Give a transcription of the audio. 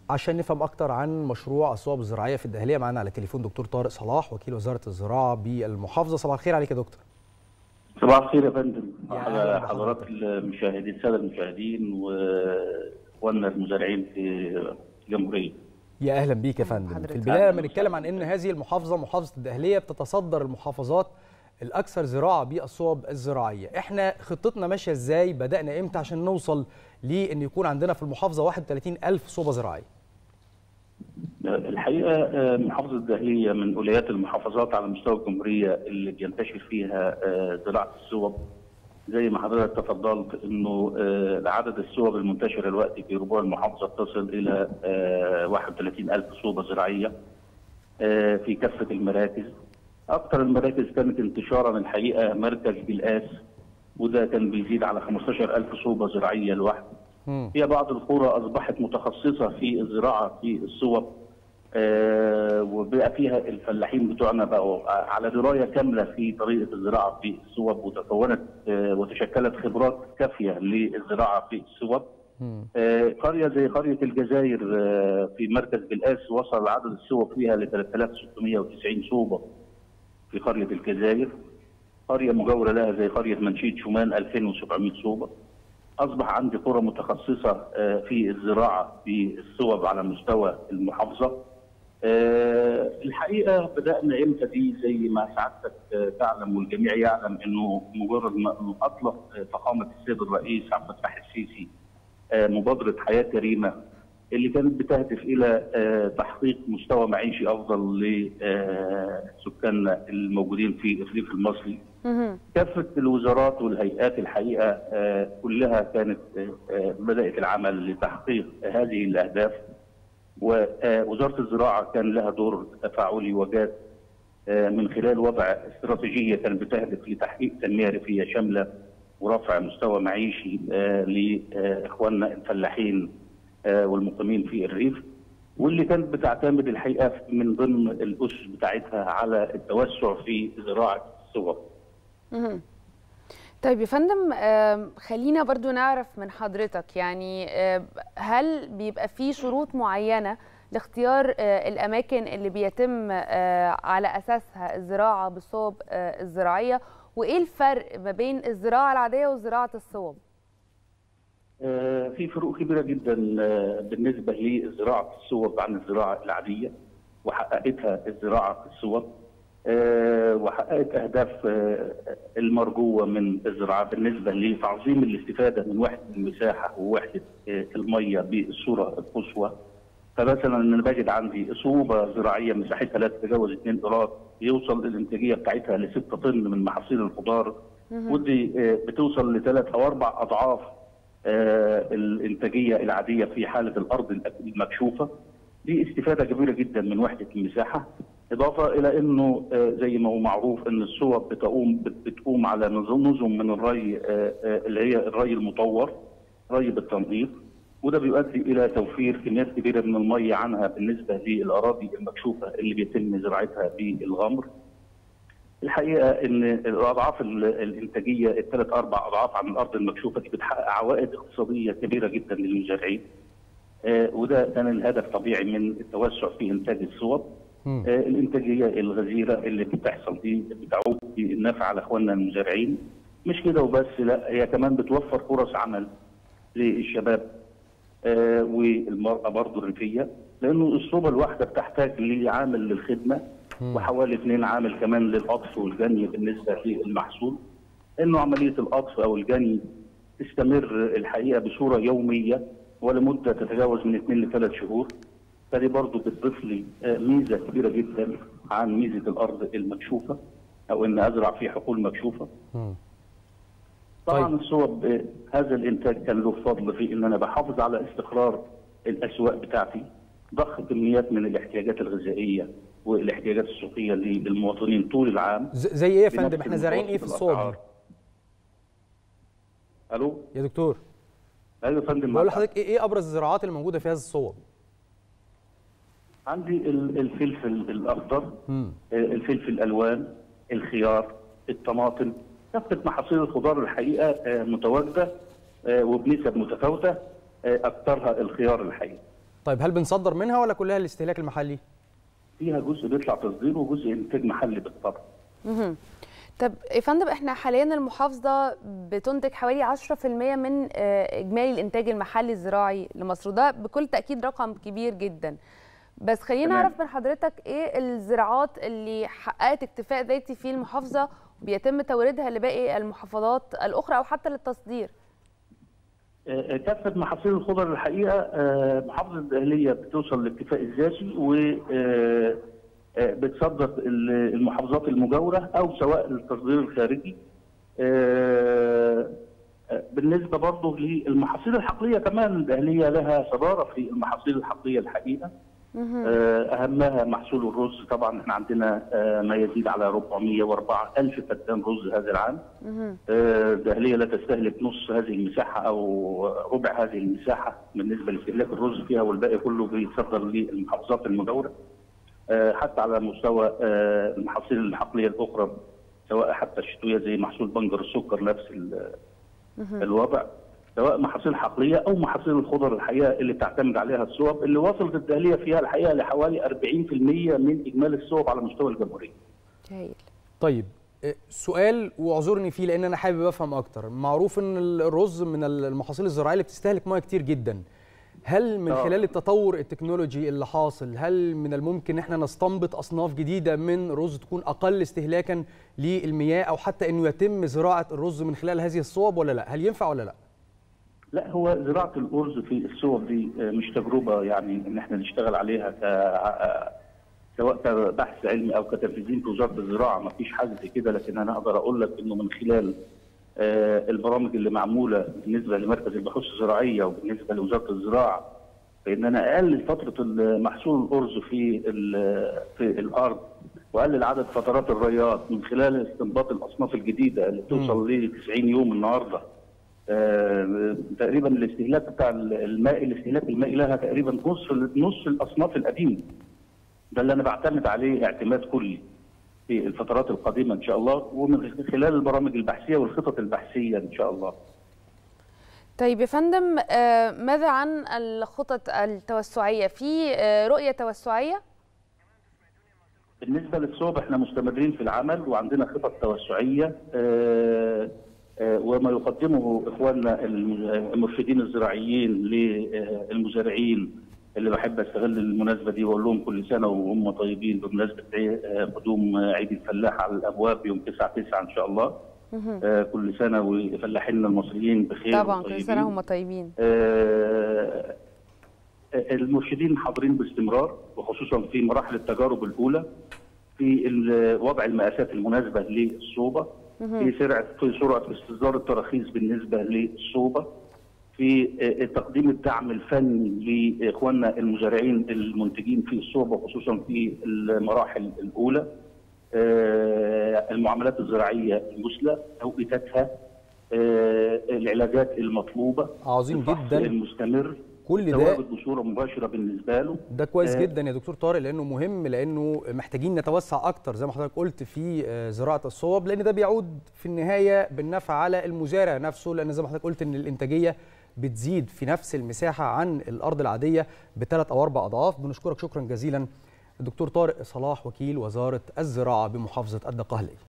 عشان نفهم اكتر عن مشروع الصوب الزراعيه في الدهليه معانا على التليفون دكتور طارق صلاح وكيل وزاره الزراعه بالمحافظه صباح الخير عليك يا دكتور صباح الخير يا فندم يا على أهلا حضرات بحضرتك. المشاهدين الساده المشاهدين واخواننا المزارعين في الجمهوريه يا اهلا بيك يا فندم حضرتك. في البدايه لما أهلاً نتكلم عن ان هذه المحافظه محافظه الدهليه بتتصدر المحافظات الاكثر زراعه بالصوب الزراعيه احنا خطتنا ماشيه ازاي بدانا امتى عشان نوصل لان يكون عندنا في المحافظه 31000 صوبه زراعيه الحقيقه آه، محافظه الدهليه من ولايات المحافظات على مستوى الجمهوريه اللي بينتشر فيها آه، زراعه الصوب زي ما حضرتك تفضلت انه آه، عدد الصوب المنتشره دلوقتي في ربوع المحافظه تصل الى آه، 31000 صوبه زراعيه آه، في كافه المراكز. اكثر المراكز كانت انتشارا الحقيقه مركز بالقاس وده كان بيزيد على 15000 صوبه زراعيه لوحده. مم. هي بعض القرى اصبحت متخصصه في الزراعه في الصوب آه، وبقى فيها الفلاحين بتوعنا بقوا على درايه كامله في طريقه الزراعه في الصوب وتكونت آه، وتشكلت خبرات كافيه للزراعه في الصوب. مم. آه، قريه زي قريه الجزائر آه، في مركز بالقاس وصل عدد الصوب فيها ل 3690 صوبه في قريه الجزائر. قريه مجاوره لها زي قريه منشيه شومان 2700 صوبه. اصبح عندي قرى متخصصه آه، في الزراعه في الصوب على مستوى المحافظه. آه، الحقيقه بدانا امتى دي زي ما سعادتك آه، تعلم والجميع يعلم انه مجرد ما إنه اطلق آه، فخامه السيد الرئيس عبد الفتاح السيسي آه، مبادره حياه كريمه اللي كانت بتهدف الى آه، تحقيق مستوى معيشي افضل لسكاننا الموجودين في الريف المصري. مهم. كافة الوزارات والهيئات الحقيقة آه، كلها كانت آه، آه، بدأت العمل لتحقيق هذه الأهداف ووزارة الزراعة كان لها دور تفاعلي وجاد آه، من خلال وضع استراتيجية كانت بتهدف لتحقيق تنمية ريفية شاملة ورفع مستوى معيشي آه، لإخواننا الفلاحين آه، والمقيمين في الريف واللي كانت بتعتمد الحقيقة من ضمن الأسس بتاعتها على التوسع في زراعة الصور مهم. طيب يا فندم آم، خلينا برضو نعرف من حضرتك يعني آم، هل بيبقى في شروط معينة لاختيار آه، الأماكن اللي بيتم آه، على أساسها الزراعة بالصوب آه، الزراعية وإيه الفرق ما بين الزراعة العادية وزراعة الصوب؟ آه، في فروق كبيره جدا آه، بالنسبه لزراعه الصوب عن الزراعه العاديه وحققتها الزراعه في الصوب آه، وحققت اهداف آه، المرجوه من الزراعه بالنسبه لتعظيم الاستفاده من وحده المساحه ووحده آه، الميه بالصوره القصوى فمثلا انا بجد عندي صوبه زراعيه مساحتها لا تتجاوز 2 قراط يوصل الانتاجيه بتاعتها ل 6 طن من محاصيل الخضار ودي آه، بتوصل لثلاث او اربع اضعاف آه، الانتاجيه العاديه في حاله الارض المكشوفه دي استفاده كبيره جدا من وحده المساحه اضافه الى انه آه، زي ما هو معروف ان الصوب بتقوم بت- بتقوم على نظم نظم من الري آه، آه، اللي هي الري المطور ري بالتنظيف وده بيؤدي الى توفير كميات كبيره من الميه عنها بالنسبه للاراضي المكشوفه اللي بيتم زراعتها بالغمر. الحقيقه ان الاضعاف ال- الانتاجيه الثلاث اربع اضعاف عن الارض المكشوفه دي بتحقق عوائد اقتصاديه كبيره جدا للمزارعين. آه، وده كان الهدف طبيعي من التوسع في انتاج الصوب. مم. آه، الانتاجيه الغزيره اللي بتحصل دي بتعود بالنفع على اخواننا المزارعين. مش كده وبس لا هي كمان بتوفر فرص عمل للشباب آه، والمرأة برضه الريفية لأنه الصوبة الواحدة بتحتاج لعامل للخدمة وحوالي اثنين عامل كمان للقطف والجني بالنسبة للمحصول إنه عملية القطف أو الجني تستمر الحقيقة بصورة يومية ولمدة تتجاوز من اثنين لثلاث شهور فدي برضه بتضيف لي آه، ميزة كبيرة جدا عن ميزة الأرض المكشوفة أو إن أزرع في حقول مكشوفة مم. طبعا طيب. الصوب آه، هذا الانتاج كان له فضل في ان انا بحافظ على استقرار الاسواق بتاعتي ضخ كميات من الاحتياجات الغذائيه والاحتياجات السوقيه للمواطنين طول العام ز- زي ايه يا بنفس فندم احنا زارعين ايه في متوسط الصوب الأسعار. الو يا دكتور ايوه يا فندم بقول معاك. لحضرتك ايه ايه ابرز الزراعات اللي موجوده في هذا الصوب عندي ال- الفلفل الاخضر مم. آه، الفلفل الالوان الخيار الطماطم كافه محاصيل الخضار الحقيقه آه، متواجده آه، وبنسب متفاوته آه، اكثرها الخيار الحقيقه طيب هل بنصدر منها ولا كلها الاستهلاك المحلي؟ فيها جزء بيطلع تصدير وجزء انتاج محلي بالطبع مهم. طب يا فندم احنا حاليا المحافظه بتنتج حوالي 10% من آه، اجمالي الانتاج المحلي الزراعي لمصر وده بكل تاكيد رقم كبير جدا بس خلينا تمام. نعرف من حضرتك ايه الزراعات اللي حققت اكتفاء ذاتي في المحافظه وبيتم توريدها لباقي المحافظات الاخرى او حتى للتصدير آه، كافة محاصيل الخضر الحقيقة آه، محافظة الدقهلية بتوصل لاكتفاء الذاتي و آه، آه، بتصدر ال- المحافظات المجاورة أو سواء التصدير الخارجي آه، آه، بالنسبة برضه للمحاصيل الحقلية كمان الدقهلية لها صدارة في المحاصيل الحقلية الحقيقة مهم. آه، أهمها محصول الرز طبعا احنا عندنا آه، ما يزيد على 404 ألف فدان رز هذا العام مهم. آه، الدهلية لا تستهلك نص هذه المساحة أو ربع هذه المساحة بالنسبة لاستهلاك الرز فيها والباقي كله بيتصدر للمحافظات المجاورة آه، حتى على مستوى آه، المحاصيل الحقلية الأخرى سواء حتى الشتوية زي محصول بنجر السكر نفس ال- مهم. الوضع سواء محاصيل حقلية أو محاصيل الخضر الحقيقة اللي تعتمد عليها الصوب اللي وصلت الدهلية فيها الحقيقة لحوالي 40% من إجمالي الصوب على مستوى الجمهورية هايل طيب آه، سؤال واعذرني فيه لان انا حابب افهم اكتر معروف ان الرز من المحاصيل الزراعيه اللي بتستهلك ميه كتير جدا هل من آه. خلال التطور التكنولوجي اللي حاصل هل من الممكن احنا نستنبط اصناف جديده من رز تكون اقل استهلاكا للمياه او حتى انه يتم زراعه الرز من خلال هذه الصوب ولا لا هل ينفع ولا لا لا هو زراعة الأرز في الصور دي آه، مش تجربة يعني إن إحنا نشتغل عليها ك آه، سواء كبحث علمي أو كتنفيذين في وزارة الزراعة ما فيش حاجة زي كده لكن أنا أقدر أقول لك إنه من خلال آه، البرامج اللي معمولة بالنسبة لمركز البحوث الزراعية وبالنسبة لوزارة الزراعة فإن أنا أقلل فترة محصول الأرز في ال- في الأرض وأقلل عدد فترات الرياض من خلال استنباط الأصناف الجديدة اللي توصل ل 90 يوم النهارده آه، تقريبا الاستهلاك بتاع الماء الاستهلاك المائي لها تقريبا نص نص الاصناف القديمه ده اللي انا بعتمد عليه اعتماد كلي في الفترات القادمه ان شاء الله ومن خلال البرامج البحثيه والخطط البحثيه ان شاء الله طيب يا فندم آه، ماذا عن الخطط التوسعيه في آه، رؤيه توسعيه بالنسبه للصوب احنا مستمرين في العمل وعندنا خطط توسعيه آه، آه، وما يقدمه اخواننا الم- المرشدين الزراعيين للمزارعين اللي بحب استغل المناسبه دي واقول لهم كل سنه وهم طيبين بمناسبه عي- آه، قدوم عيد الفلاح على الابواب يوم 9 9 ان شاء الله مهم. آه، كل سنه وفلاحيننا المصريين بخير طبعا كل وطيبين. سنه هم طيبين آه، المرشدين حاضرين باستمرار وخصوصا في مراحل التجارب الاولى في ال- وضع المقاسات المناسبه للصوبه في سرعه في سرعه استصدار التراخيص بالنسبه للصوبه في آه، تقديم الدعم الفني لاخواننا المزارعين المنتجين في الصوبه خصوصا في المراحل الاولى آه، المعاملات الزراعيه المثلى توقيتاتها آه، العلاجات المطلوبه عظيم الفحص جدا المستمر كل ده تواجد بصوره مباشره بالنسبه له ده كويس آه. جدا يا دكتور طارق لانه مهم لانه محتاجين نتوسع اكتر زي ما حضرتك قلت في آه، زراعه الصوب لان ده بيعود في النهايه بالنفع على المزارع نفسه لان زي ما حضرتك قلت ان الانتاجيه بتزيد في نفس المساحه عن الارض العاديه بثلاث او اربع اضعاف بنشكرك شكرا جزيلا الدكتور طارق صلاح وكيل وزاره الزراعه بمحافظه الدقهليه